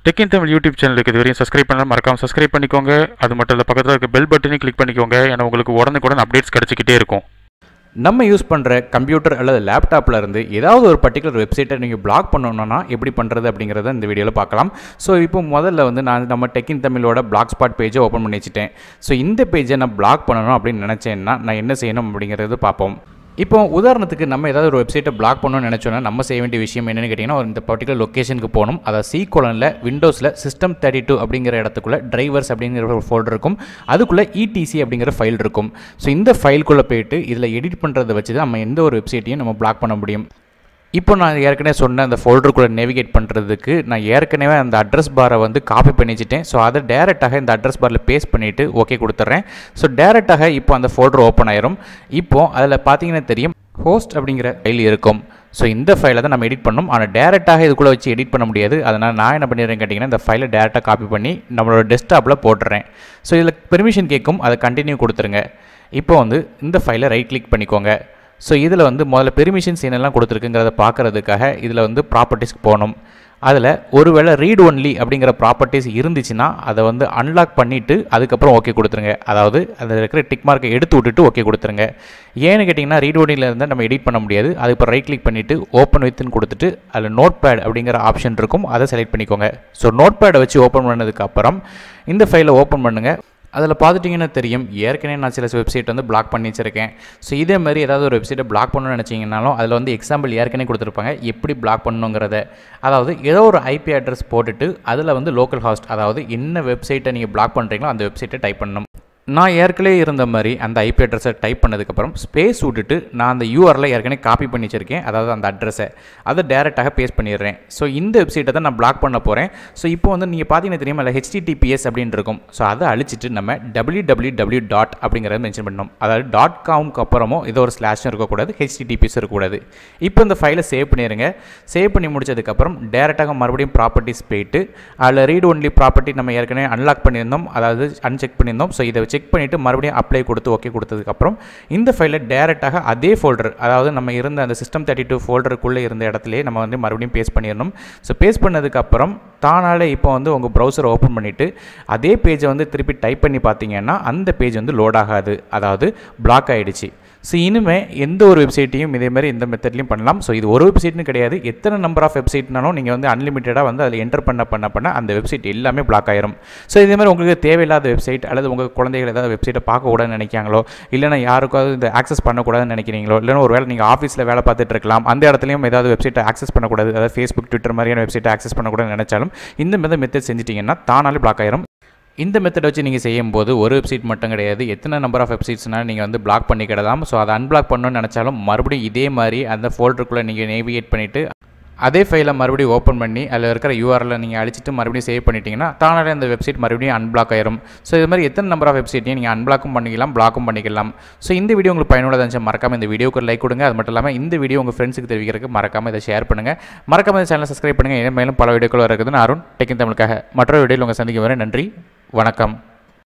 tech இன் Tamil YouTube சேனலுக்கு இது வரையும் சப்ஸ்கிரைப் பண்ணலாம் மறக்காம சப்ஸ்கிரைப் பண்ணிக்கோங்க அது மட்டும் இல்லை பக்கத்தில் இருக்க பெல் பட்டனையும் கிளிக் பண்ணிக்கோங்க ஏன்னா உங்களுக்கு உடனுக்குடன் அப்டேட்ஸ் கிடச்சிக்கிட்டே இருக்கும் நம்ம யூஸ் பண்ணுற கம்ப்யூட்டர் அல்லது லேப்டாப்பில் இருந்து ஏதாவது ஒரு பர்டிகுலர் வெப்சைட்டை நீங்கள் பிளாக் பண்ணணும்னா எப்படி பண்ணுறது அப்படிங்கிறத இந்த வீடியோவில் பார்க்கலாம் ஸோ இப்போ முதல்ல வந்து நான் நம்ம டெக்கின் தமிழோட பிளாக் ஸ்பாட் பேஜை ஓப்பன் பண்ணி வச்சுட்டேன் ஸோ இந்த பேஜை நான் பிளாக் பண்ணணும் அப்படின்னு நினச்சேன்னா நான் என்ன செய்யணும் அப்படிங்கிறது பார்ப்போம் இப்போ உதாரணத்துக்கு நம்ம ஏதாவது ஒரு வெப்சைட்டை பிளாக் பண்ணணும்னு நினச்சோன்னா நம்ம செய்ய வேண்டிய விஷயம் என்னென்னு கேட்டிங்கன்னா ஒரு இந்த பர்டிகுலர் லொக்கேஷனுக்கு போகணும் அதாவது சி கோலனில் விண்டோஸில் சிஸ்டம் தேர்ட்டி டூ அப்படிங்கிற இடத்துக்குள்ள டிரைவர்ஸ் அப்படிங்கிற ஒரு ஃபோல்டர் இருக்கும் அதுக்குள்ளே இடிசி அப்படிங்கிற ஃபைல் இருக்கும் ஸோ இந்த ஃபைல்குள்ளே போயிட்டு இதில் எடிட் பண்ணுறதை வச்சு தான் நம்ம எந்த ஒரு வெப்சைட்டையும் நம்ம பிளாக் பண்ண முடியும் இப்போ நான் ஏற்கனவே சொன்ன அந்த ஃபோல்டருக்குள்ளே நேவிகேட் பண்ணுறதுக்கு நான் ஏற்கனவே அந்த அட்ரஸ் பாரை வந்து காப்பி பண்ணி வச்சுட்டேன் ஸோ அதை டேரெக்டாக இந்த அட்ரஸ் பாரில் பேஸ்ட் பண்ணிவிட்டு ஓகே கொடுத்துட்றேன் ஸோ டேரெக்டாக இப்போ அந்த ஃபோல்டர் ஓப்பன் ஆயிரும் இப்போ அதில் பார்த்தீங்கன்னா தெரியும் ஹோஸ்ட் அப்படிங்கிற ஃபைல் இருக்கும் ஸோ இந்த ஃபைலை தான் நம்ம எடிட் பண்ணணும் ஆனால் டேரெக்டாக இதுக்குள்ளே வச்சு எடிட் பண்ண முடியாது அதனால் நான் என்ன பண்ணிடுறேன் கேட்டிங்கன்னா இந்த ஃபைலை டேரெக்டாக காப்பி பண்ணி நம்மளோட டெஸ்க்டாப்பில் போட்டுறேன் ஸோ இதில் பெர்மிஷன் கேட்கும் அதை கண்டினியூ கொடுத்துருங்க இப்போ வந்து இந்த ஃபைலை ரைட் கிளிக் பண்ணிக்கோங்க ஸோ இதில் வந்து முதல்ல பெர்மிஷன்ஸ் என்னெல்லாம் கொடுத்துருக்குங்கிறத பார்க்குறதுக்காக இதில் வந்து ப்ராப்பர்ட்டிஸ்க்கு போகணும் அதில் ஒருவேளை ரீட் ஒன்லி அப்படிங்கிற ப்ராப்பர்ட்டிஸ் இருந்துச்சுன்னா அதை வந்து அன்லாக் பண்ணிவிட்டு அதுக்கப்புறம் ஓகே கொடுத்துருங்க அதாவது அதில் இருக்கிற டிக் மார்க்கை எடுத்து விட்டுட்டு ஓகே கொடுத்துருங்க ஏன்னு கேட்டிங்கன்னா ரீட் ஒன்லியில் இருந்தால் நம்ம எடிட் பண்ண முடியாது அதுக்கு ரைட் கிளிக் பண்ணிவிட்டு ஓப்பன் வித்துன்னு கொடுத்துட்டு அதில் நோட் பேட் அப்படிங்கிற ஆப்ஷன் இருக்கும் அதை செலக்ட் பண்ணிக்கோங்க ஸோ நோட் பேடை வச்சு ஓப்பன் பண்ணதுக்கப்புறம் இந்த ஃபைலை ஓப்பன் பண்ணுங்கள் அதில் பார்த்துட்டிங்கன்னா தெரியும் ஏற்கனவே நான் சில வெப்சைட் வந்து பிளாக் பண்ணி வச்சிருக்கேன் ஸோ இதே மாதிரி ஏதாவது ஒரு வெப்சைட்டை பிளாக் பண்ணணும்னு நினச்சிங்கனாலும் அதில் வந்து எக்ஸாம்பிள் ஏற்கனவே கொடுத்துருப்பாங்க எப்படி பிளாக் பண்ணணுங்கிறத அதாவது ஏதோ ஒரு ஐபி அட்ரஸ் போட்டுட்டு அதில் வந்து லோக்கல் ஹாஸ்ட் அதாவது என்ன வெப்சைட்டை நீங்கள் பிளாக் பண்ணுறீங்களோ அந்த வெப்சைட்டை டைப் பண்ணணும் நான் ஏற்கனவே இருந்த மாதிரி அந்த ஐபி அட்ரஸை டைப் பண்ணதுக்கப்புறம் ஸ்பேஸ் விட்டுட்டு நான் அந்த யூஆரில் ஏற்கனவே காப்பி பண்ணி வச்சிருக்கேன் அதாவது அந்த அட்ரஸை அதை டேரெக்டாக பேஸ்ட் பண்ணிடுறேன் ஸோ இந்த வெப்சைட்டை தான் நான் பிளாக் பண்ண போகிறேன் ஸோ இப்போ வந்து நீங்கள் பார்த்தீங்கன்னா தெரியுமா இல்லை ஹெச்டிடிபிஎஸ் அப்படின்னு இருக்கும் ஸோ அதை அழிச்சிட்டு நம்ம டபிள்யூ டபிள்யூ டபிள்யூ டாட் அப்படிங்கிறத மென்ஷன் பண்ணணும் அதாவது டாட் காம்க்கு அப்புறமும் ஏதோ ஒரு ஸ்லாஷும் இருக்கக்கூடாது ஹெச்டிடிபிஎஸ் இருக்கக்கூடாது இப்போ இந்த ஃபைலை சேவ் பண்ணிடுங்க சேவ் பண்ணி முடிச்சதுக்கப்புறம் டேரெக்டாக மறுபடியும் ப்ராப்பர்ட்டிஸ் போயிட்டு அதில் ரீட் ஒன்லி ப்ராப்பர்ட்டி நம்ம ஏற்கனவே அன்லாக் பண்ணியிருந்தோம் அதாவது அன்செக் பண்ணியிருந்தோம் ஸோ இதை செக் பண்ணிவிட்டு மறுபடியும் அப்ளை கொடுத்து ஓகே கொடுத்ததுக்கப்புறம் இந்த ஃபைலை டேரெக்டாக அதே ஃபோல்டர் அதாவது நம்ம இருந்த அந்த சிஸ்டம் தேர்ட்டி டூ ஃபோல்டருக்குள்ளே இருந்த இடத்துலேயே நம்ம வந்து மறுபடியும் பேஸ்ட் பண்ணிடணும் ஸோ பேஸ்ட் பண்ணதுக்கப்புறம் தானாலே இப்போ வந்து உங்கள் ப்ரௌசரை ஓப்பன் பண்ணிவிட்டு அதே பேஜை வந்து திருப்பி டைப் பண்ணி பார்த்தீங்கன்னா அந்த பேஜ் வந்து லோட் ஆகாது அதாவது பிளாக் ஆகிடுச்சு ஸோ இனிமேல் எந்த ஒரு வெப்சைட்டையும் இதே மாதிரி இந்த மெத்தட்லையும் பண்ணலாம் ஸோ இது ஒரு வெப்சைட்னு கிடையாது எத்தனை நம்பர் ஆஃப் வெப்சைட்னாலும் நீங்கள் வந்து அன்லிமிட்டடாக வந்து அதில் என்டர் பண்ண பண்ண பண்ண அந்த வெப்சைட் எல்லாமே பிளாக் ஆயிரும் ஸோ இதே மாதிரி உங்களுக்கு தேவையில்லாத வெப்சைட் அல்லது உங்கள் குழந்தைகள் ஏதாவது வெப்சைட்டை பார்க்கக்கூடாதுன்னு நினைக்காங்களோ இல்லைனா யாருக்காவது இந்த ஆக்சஸ் பண்ணக்கூடாதுன்னு நினைக்கிறீங்களோ இல்லைனா ஒரு வேளை நீங்கள் ஆஃபீஸில் வேலை பார்த்துட்டு இருக்கலாம் அந்த இடத்துலையும் ஏதாவது வெப்சைட்டை ஆக்சஸ் பண்ணக்கூடாது அதாவது ஃபேஸ்புக் ட்விட்டர் மாதிரியான வெப்சைட்டை ஆக்சஸ் பண்ணக்கூடாதுன்னு நினைச்சாலும் இந்த மாதிரி மெத்தட் செஞ்சிட்டிங்கன்னா தானாலே பிளாக் ஆயிரும் இந்த மெத்தட் வச்சு நீங்கள் செய்யும்போது ஒரு வெப்சைட் மட்டும் கிடையாது எத்தனை நம்பர் ஆஃப் வெப்சைட்ஸ்னால் நீங்கள் வந்து பிளாக் பண்ணிக்கிடலாம் ஸோ அதை அன்பிளாக் பண்ணணும்னு நினச்சாலும் மறுபடியும் இதே மாதிரி அந்த ஃபோல்டருக்குள்ளே நீங்கள் நேவிகேட் பண்ணிவிட்டு அதே ஃபைலை மறுபடியும் ஓப்பன் பண்ணி அதில் இருக்கிற யூஆரில் நீங்கள் அழிச்சிட்டு மறுபடியும் சேவ் பண்ணிட்டீங்கன்னா தானாலே அந்த வெப்சைட் மறுபடியும் அன்பிளாக் ஆயிரும் ஸோ இது மாதிரி எத்தனை நம்பர் ஆஃப் வெப்சைட்டையும் நீங்கள் அன்பிளாக்கும் பண்ணிக்கலாம் பிளாக்கும் பண்ணிக்கலாம் ஸோ இந்த வீடியோ உங்களுக்கு பயனுள்ளதாக இருந்துச்சு மறக்காம இந்த வீடியோக்கு லைக் கொடுங்க அது மட்டும் இல்லாமல் இந்த வீடியோ உங்கள் ஃப்ரெண்ட்ஸுக்கு தெரிவிக்கிறதுக்கு மறக்காம இதை ஷேர் பண்ணுங்கள் மறக்காம இந்த சேனலை சப்ஸ்கிரைப் பண்ணுங்கள் மேலும் பல வீடியோக்கள் இருக்குது நான் அருண் டெக்கின் தமிழுக்காக மற்றொரு வீடியோவில் உங்கள் சந்திக்கும் வரை நன்றி வணக்கம்